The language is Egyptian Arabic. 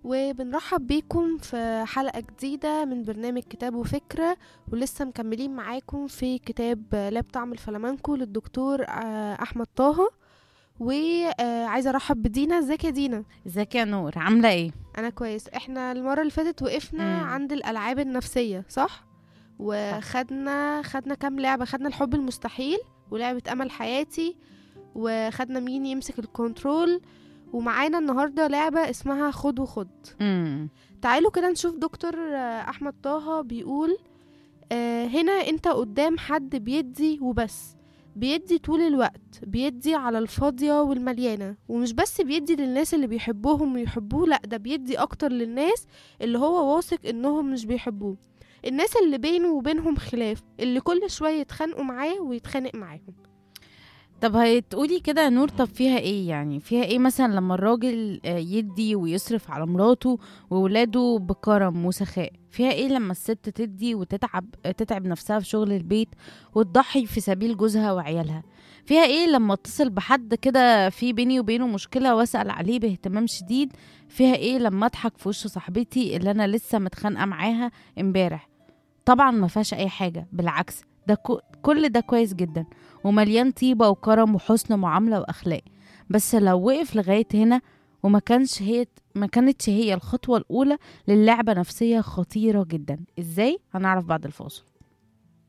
وبنرحب بيكم في حلقة جديدة من برنامج كتاب وفكرة ولسه مكملين معاكم في كتاب لا بطعم الفلامنكو للدكتور آه، أحمد طه وعايزة أرحب بدينا ازيك يا دينا ازيك يا نور عاملة ايه؟ أنا كويس احنا المرة اللي فاتت وقفنا مم. عند الألعاب النفسية صح؟ وخدنا خدنا كام لعبة خدنا الحب المستحيل ولعبة أمل حياتي وخدنا مين يمسك الكنترول ومعانا النهاردة لعبة اسمها خد وخد امم تعالوا كده نشوف دكتور آه، احمد طه بيقول آه، هنا انت قدام حد بيدي وبس بيدي طول الوقت بيدي على الفاضية والمليانة ومش بس بيدي للناس اللي بيحبوهم ويحبوه لأ ده بيدي أكتر للناس اللي هو واثق إنهم مش بيحبوه الناس اللي بينه وبينهم خلاف اللي كل شوية يتخانقوا معاه ويتخانق معاهم طب هتقولي كده يا نور طب فيها ايه يعني فيها ايه مثلا لما الراجل آه، يدي ويصرف على مراته وولاده بكرم وسخاء فيها ايه لما الست تدي وتتعب آه، تتعب نفسها في شغل البيت وتضحي في سبيل جوزها وعيالها فيها ايه لما اتصل بحد كده في بيني وبينه مشكلة واسأل عليه باهتمام شديد فيها ايه لما اضحك في وش صاحبتي اللي انا لسه متخانقة معاها امبارح طبعا ما فيهاش اي حاجة بالعكس ده كو- كل ده كويس جدا ومليان طيبة وكرم وحسن معاملة وأخلاق بس لو وقف لغاية هنا وما كانش هي ما كانتش هي الخطوة الأولى للعبة نفسية خطيرة جدا ازاي هنعرف بعد الفاصل